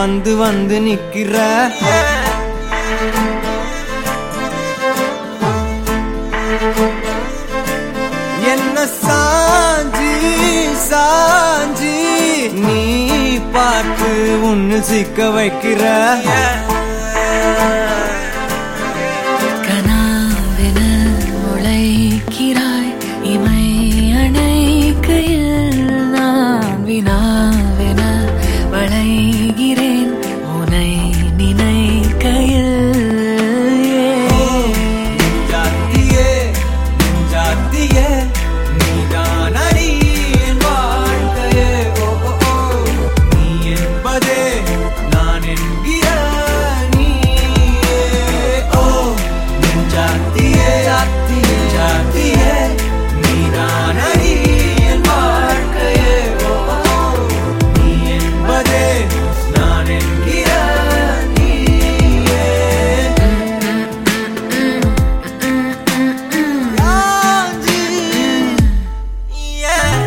வந்து வந்து நிக்கிற என்ன சாஞ்சி சாஞ்சி நீ பார்த்து உன்னு சிக்க வைக்கிற கனாவென முளைக்கிறாய் இமை அணைக்கையில் நான் வினாவென வளைகிறேன் உனை நினைக்கையில் நெஞ்சாத்தியே நெஞ்சாத்தியே நீதான் அடி என் வாழ்க்கையே ஓ ஓ, ஓ. நீ என்பதே நான் என்கிற நீயே ஓ நெஞ்சாத்தியே நெஞ்சாத்தியே நீதான் அடி என் வாழ்க்கையே ஓ ஓ, ஓ. நீ என்பதே நான் என்கிற நீயே Yeah.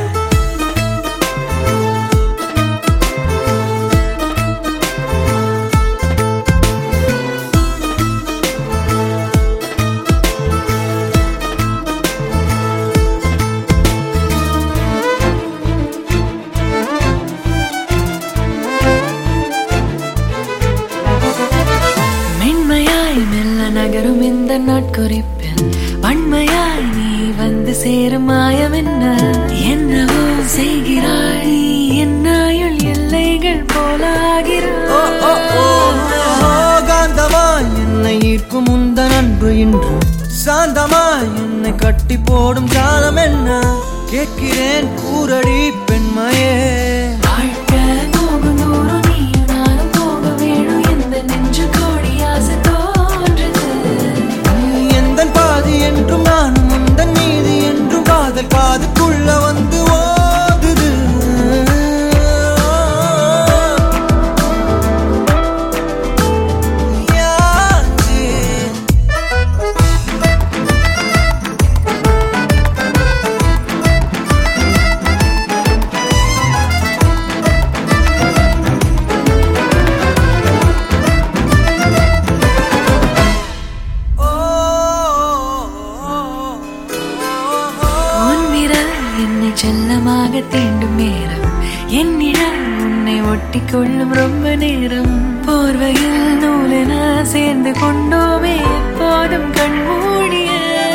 மென்மையாய் மெல்ல நகரும் இந்த நாட்குறிப்பில் வன்மையாய் நீ வந்து சேரும் மாயம் என்ன என்னவோ செய்கிறாய் நீ என்னாயுள் எல்லைகள் போலாகிறாய் காந்தமாய் என்னை ஈர்க்கும் உந்த அன்பு இன்று சாந்தமாய் என்னை கட்டி போடும் காலம் என்ன கேட்கிறேன் கூரடி பெண்மையே வாழ்க்கை போகும் தூரம் நீயும் நானும் போக வேணும் எந்த நெஞ்சு கோடி ஆசை தோன்றுது நீ எந்தன் பாதி என்றும் நானும் உந்தன் மீது என்றும் காதல் காதுக்குள்ள வந்து ஓதுது யாச்சே உன் விரல் என்னை செல்லமாக தீண்டும் நேரம் என் நிழல் உன்னை ஒட்டி கொள்ளும் ரொம்ப நேரம் போர்வையில் நூலென சேர்ந்து கொண்டோமே எப்போதும் கண்மூடிய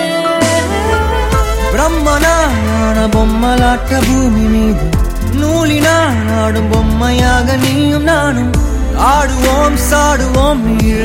பிரம்மனான பொம்மலாட்ட பூமி மீது நூலினால் ஆடும் பொம்மையாக நீயும் நானும் ஆடுவோம் சாடுவோம் ஈழ